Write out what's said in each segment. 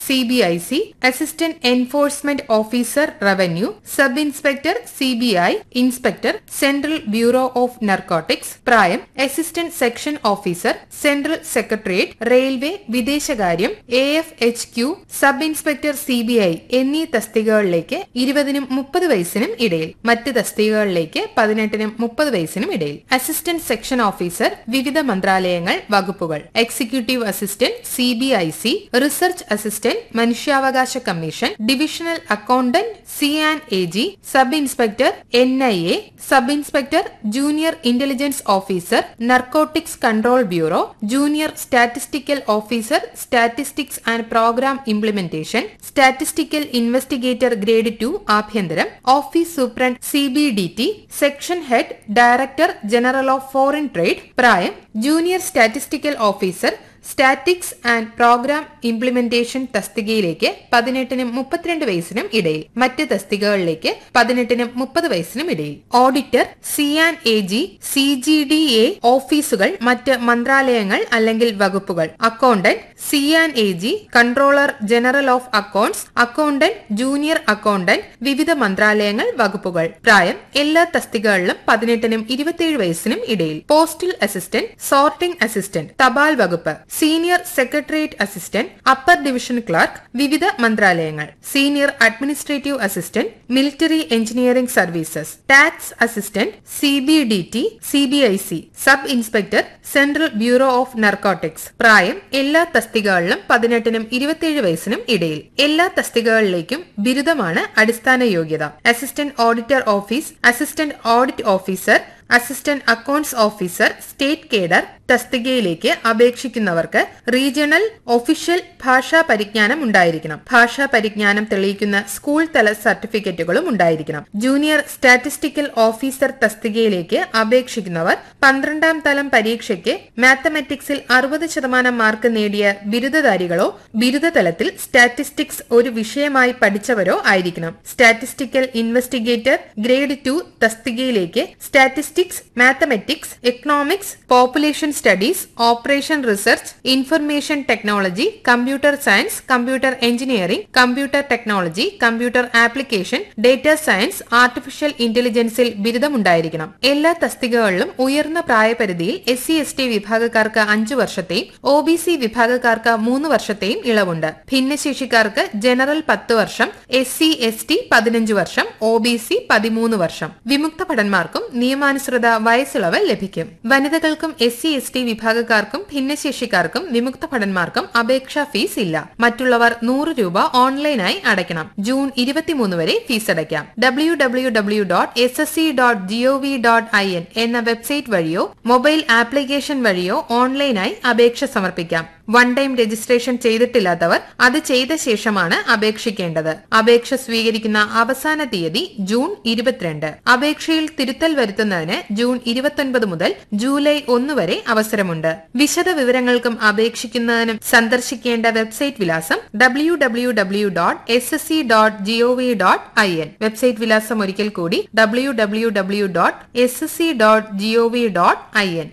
C B I C assistant enforcement officer revenue sub inspector C B I inspector central bureau of narcotics പ്രായം assistant section officer central secretariat railway വിദേശകാര്യം A F H Q sub inspector C B I എന്നീ തസ്തികകളിലേക്ക് ഇരുപതിനും മുപ്പത് വയസ്സിനും ഇടയിൽ മറ്റ് തസ്തികകളിലേക്ക് പതിനെട്ടിനും മുപ്പത് വയസ്സിനും ഇടയിൽ അസിസ്റ്റന്റ് സെക്ഷൻ ഓഫീസർ വിവിധ മന്ത്രാലയങ്ങൾ വകുപ്പുകൾ executive assistant C B I C research assistant മനുഷ്യാവകാശ commission divisional accountant C and A G sub inspector N I A sub inspector junior intelligence officer narcotics control bureau junior statistical officer statistics and programme implementation statistical investigator grade two ആഭ്യന്തരം office superintendent C B D T section head director general of foreign trade പ്രായം junior statistical officer statics and programme implementation തസ്തികയിലേക്ക് പതിനെട്ടിനും മുപ്പത്തിരണ്ട് വയസ്സിനും ഇടയിൽ മറ്റ് തസ്തികകളിലേക്ക് പതിനെട്ടിനും മുപ്പത് വയസ്സിനും ഇടയിൽ auditor C and A G C G D A ഓഫീസുകൾ മറ്റ് മന്ത്രാലയങ്ങൾ അല്ലെങ്കിൽ വകുപ്പുകൾ accountant C and A G controller general of accounts accountant junior accountant വിവിധ മന്ത്രാലയങ്ങൾ വകുപ്പുകൾ പ്രായം എല്ലാ തസ്തികകളിലും പതിനെട്ടിനും ഇരുപത്തിയേഴ് വയസ്സിനും ഇടയിൽ പോസ്റ്റൽ അസിസ്റ്റന്റ് സോർട്ടിംഗ് അസിസ്റ്റന്റ് തപാൽ വകുപ്പ് senior secretariat assistant upper division clerk വിവിധ മന്ത്രാലയങ്ങൾ senior administrative assistant military engineering services tax assistant C B D T C B I C sub inspector central bureau of narcotics പ്രായം എല്ലാ തസ്തികകളിലും പതിനെട്ടിനും ഇരുപത്തിയേഴ് വയസ്സിനും ഇടയിൽ എല്ലാ തസ്തികകളിലേക്കും ബിരുദമാണ് അടിസ്ഥാന യോഗ്യത assistant auditor office assistant audit officer assistant accounts officer state cadre തസ്തികയിലേക്ക് അപേക്ഷിക്കുന്നവർക്ക് റീജിയണൽ ഒഫീഷ്യൽ ഭാഷാ പരിജ്ഞാനം ഉണ്ടായിരിക്കണം ഭാഷാ പരിജ്ഞാനം തെളിയിക്കുന്ന സ്കൂൾ തല സർട്ടിഫിക്കറ്റുകളും ഉണ്ടായിരിക്കണം ജൂനിയർ സ്റ്റാറ്റിസ്റ്റിക്കൽ ഓഫീസർ തസ്തികയിലേക്ക് അപേക്ഷിക്കുന്നവർ പന്ത്രണ്ടാം തലം പരീക്ഷയ്ക്ക് മാത്തമാറ്റിക്സിൽ അറുപത് ശതമാനം മാർക്ക് നേടിയ ബിരുദധാരികളോ ബിരുദ തലത്തിൽ സ്റ്റാറ്റിസ്റ്റിക്സ് ഒരു വിഷയമായി പഠിച്ചവരോ ആയിരിക്കണം സ്റ്റാറ്റിസ്റ്റിക്കൽ ഇൻവെസ്റ്റിഗേറ്റർ ഗ്രേഡ് ടു തസ്തികയിലേക്ക് statistics mathematics economics population studies operation research information technology computer science computer engineering computer technology computer application data science artificial ഇന്റലിജൻസിൽ ബിരുദമുണ്ടായിരിക്കണം എല്ലാ തസ്തികകളിലും ഉയർന്ന പ്രായപരിധിയിൽ എസ് സി എസ് ടി വിഭാഗക്കാർക്ക് അഞ്ചു വർഷത്തെയും ഒ ബി സി വിഭാഗക്കാർക്ക് മൂന്ന് വർഷത്തെയും ഇളവുണ്ട് ഭിന്നശേഷിക്കാർക്ക് ജനറൽ പത്ത് വർഷം എസ് സി എസ് ടി പതിനഞ്ച് വർഷം ഒ ബി സി പതിമൂന്ന് വർഷം വിമുക്ത ഭടന്മാർക്കും നിയമാനുസൃത വയസ്സിളവ് ലഭിക്കും വനിതകൾക്കും എസ് സി എസ് ടി വിഭാഗക്കാർക്കും ഭിന്നശേഷിക്കാർക്കും വിമുക്ത ഭടന്മാർക്കും അപേക്ഷാ ഫീസ് ഇല്ല മറ്റുള്ളവർ നൂറ് രൂപ ഓൺലൈനായി അടയ്ക്കണം ജൂൺ ഇരുപത്തിമൂന്ന് വരെ ഫീസ് അടയ്ക്കാം W W W dot S S C dot gov dot I N എന്ന വെബ്സൈറ്റ് വഴിയോ മൊബൈൽ ആപ്ലിക്കേഷൻ വഴിയോ ഓൺലൈനായി അപേക്ഷ സമർപ്പിക്കാം വൺ ടൈം രജിസ്ട്രേഷൻ ചെയ്തിട്ടില്ലാത്തവർ അത് ചെയ്ത ശേഷമാണ് അപേക്ഷിക്കേണ്ടത് അപേക്ഷ സ്വീകരിക്കുന്ന അവസാന തീയതി ജൂൺ ഇരുപത്തിരണ്ട് അപേക്ഷയിൽ തിരുത്തൽ വരുത്തുന്നതിന് ജൂൺ ഇരുപത്തൊൻപത് മുതൽ ജൂലൈ ഒന്ന് വരെ അവസരമുണ്ട് വിശദ വിവരങ്ങൾക്കും അപേക്ഷിക്കുന്നതിനും സന്ദർശിക്കേണ്ട വെബ്സൈറ്റ് വിലാസം W W W dot S S C dot gov dot I N website വിലാസം ഒരിക്കൽ കൂടി W W W dot S S C dot gov dot I N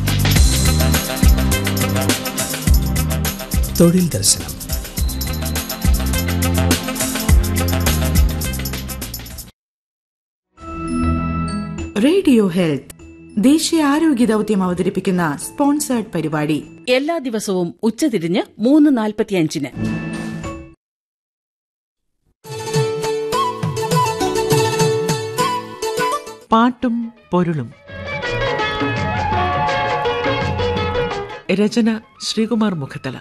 തൊഴിൽ ദർശനം റേഡിയോ ഹെൽത്ത് ദേശീയ ആരോഗ്യ ദൗത്യം അവതരിപ്പിക്കുന്ന സ്പോൺസേർഡ് പരിപാടി എല്ലാ ദിവസവും ഉച്ചതിരിഞ്ഞ് മൂന്ന് നാൽപ്പത്തിയഞ്ചിന് പാട്ടും പൊരുളും രചന ശ്രീകുമാർ മുഖത്തല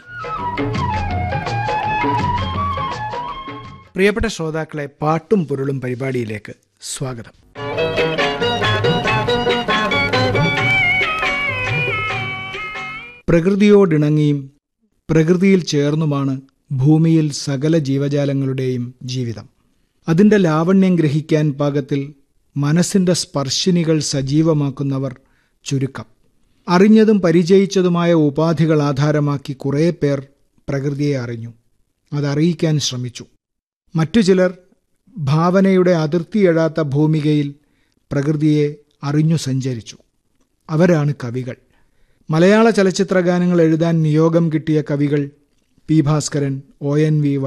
പ്രിയപ്പെട്ട ശ്രോതാക്കളെ പാട്ടും പൊരുളും പരിപാടിയിലേക്ക് സ്വാഗതം പ്രകൃതിയോടിണങ്ങിയും പ്രകൃതിയിൽ ചേർന്നുമാണ് ഭൂമിയിൽ സകല ജീവജാലങ്ങളുടെയും ജീവിതം അതിൻ്റെ ലാവണ്യം ഗ്രഹിക്കാൻ പാകത്തിൽ മനസ്സിൻ്റെ സ്പർശിനികൾ സജീവമാക്കുന്നവർ ചുരുക്കം അറിഞ്ഞതും പരിചയിച്ചതുമായ ഉപാധികൾ ആധാരമാക്കി കുറേ പേർ പ്രകൃതിയെ അറിഞ്ഞു അതറിയിക്കാൻ ശ്രമിച്ചു മറ്റു ചിലർ ഭാവനയുടെ അതിർത്തിയെഴാത്ത ഭൂമികയിൽ പ്രകൃതിയെ അറിഞ്ഞു സഞ്ചരിച്ചു അവരാണ് കവികൾ മലയാള ചലച്ചിത്ര ഗാനങ്ങൾ എഴുതാൻ നിയോഗം കിട്ടിയ കവികൾ P Bhaskaran O N V